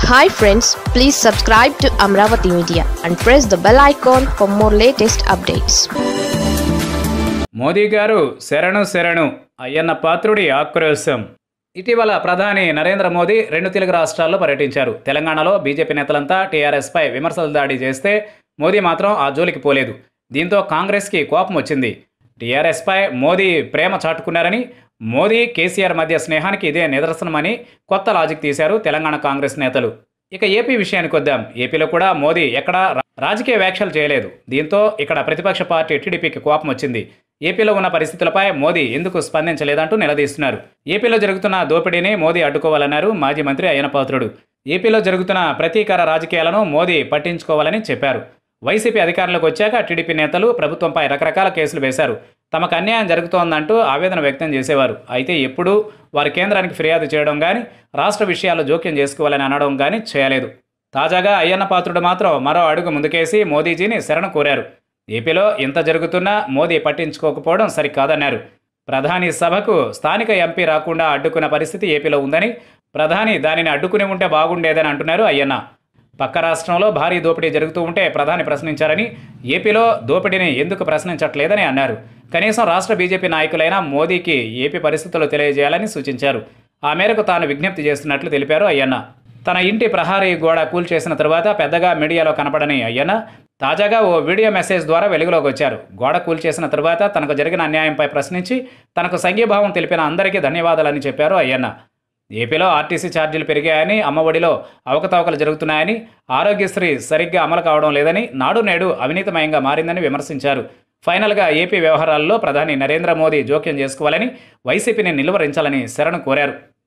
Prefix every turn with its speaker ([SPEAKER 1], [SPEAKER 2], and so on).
[SPEAKER 1] hi friends please subscribe to Amaravati media and press the bell icon for more latest updates
[SPEAKER 2] Modi garu శరణు శరణు అయ్యన్న పాత్రుడి ఆక్రోశం ఇటీవల ప్రధాని నరేంద్ర మోదీ రెండు తెలుగు రాష్ట్రాల్లో పర్యటించారు తెలంగాణలో బీజేపీ నేతలంతా టీఆర్ఎస్పై విమర్శలు దాడి చేస్తే మోదీ మాత్రం ఆ జోలికి పోలేదు దీంతో కాంగ్రెస్కి కోపం వచ్చింది టీఆర్ఎస్పై మోదీ ప్రేమ చాటుకున్నారని మోదీ కేసీఆర్ మధ్య స్నేహానికి ఇదే నిదర్శనమని కొత్త లాజిక్ తీశారు తెలంగాణ కాంగ్రెస్ నేతలు ఇక ఏపీ విషయానికి వద్దాం ఏపీలో కూడా మోదీ ఎక్కడా రా- రాజకీయ వ్యాఖ్యలు చేయలేదు దీంతో ఇక్కడ ప్రతిపక్ష పార్టీ టీడీపీకి కోపం వచ్చింది ఏపీలో ఉన్న పరిస్థితులపై మోదీ ఎందుకు స్పందించలేదంటూ నిలదీస్తున్నారు ఏపీలో జరుగుతున్న దోపిడీని మోదీ అడ్డుకోవాలన్నారు మాజీ మంత్రి అయ్యనపాత్రుడు ఏపీలో జరుగుతున్న ప్రతీకార రాజకీయాలను మోదీ పట్టించుకోవాలని చెప్పారు వైసీపీ అధికారంలోకి వచ్చాక టీడీపీ నేతలు ప్రభుత్వంపై రకరకాల కేసులు వేశారు తమకు అన్యాయం జరుగుతోందంటూ ఆవేదన వ్యక్తం చేసేవారు అయితే ఎప్పుడూ వారు కేంద్రానికి ఫిర్యాదు చేయడం కానీ రాష్ట్ర విషయాల్లో జోక్యం చేసుకోవాలని అనడం కానీ చేయలేదు తాజాగా అయ్యన్న పాత్రుడు మాత్రం మరో అడుగు ముందుకేసి మోదీజీని శరణ కోరారు ఏపీలో ఇంత జరుగుతున్నా మోదీ పట్టించుకోకపోవడం సరికాదన్నారు ప్రధాని సభకు స్థానిక ఎంపీ రాకుండా అడ్డుకున్న పరిస్థితి ఏపీలో ఉందని ప్రధాని దానిని అడ్డుకుని ఉంటే బాగుండేదని అంటున్నారు అయ్యన్న పక్క రాష్ట్రంలో భారీ దోపిడీ జరుగుతూ ఉంటే ప్రధాని ప్రశ్నించారని ఏపీలో దోపిడీని ఎందుకు ప్రశ్నించట్లేదని అన్నారు కనీసం రాష్ట్ర బీజేపీ నాయకులైన మోదీకి ఏపీ పరిస్థితులు తెలియజేయాలని సూచించారు ఆ మేరకు తాను విజ్ఞప్తి చేస్తున్నట్లు తెలిపారు అయ్యన్న తన ఇంటి ప్రహారీ గోడ కూల్చేసిన తరువాత పెద్దగా మీడియాలో కనపడని అయ్యన్న తాజాగా ఓ వీడియో మెసేజ్ ద్వారా వెలుగులోకి వచ్చారు గోడ కూల్చేసిన తరువాత తనకు జరిగిన అన్యాయంపై ప్రశ్నించి తనకు సంఘీభావం తెలిపిన అందరికీ ధన్యవాదాలని చెప్పారు అయ్యన్న ఏపీలో ఆర్టీసీ ఛార్జీలు పెరిగాయని అమ్మఒడిలో అవకతవకలు జరుగుతున్నాయని ఆరోగ్యశ్రీ సరిగ్గా అమలు కావడం లేదని నాడు నేడు అవినీతిమయంగా మారిందని విమర్శించారు ఫైనల్గా ఏపీ వ్యవహారాల్లో ప్రధాని నరేంద్ర మోదీ జోక్యం చేసుకోవాలని వైసీపీని నిలువరించాలని శరణు కోరారు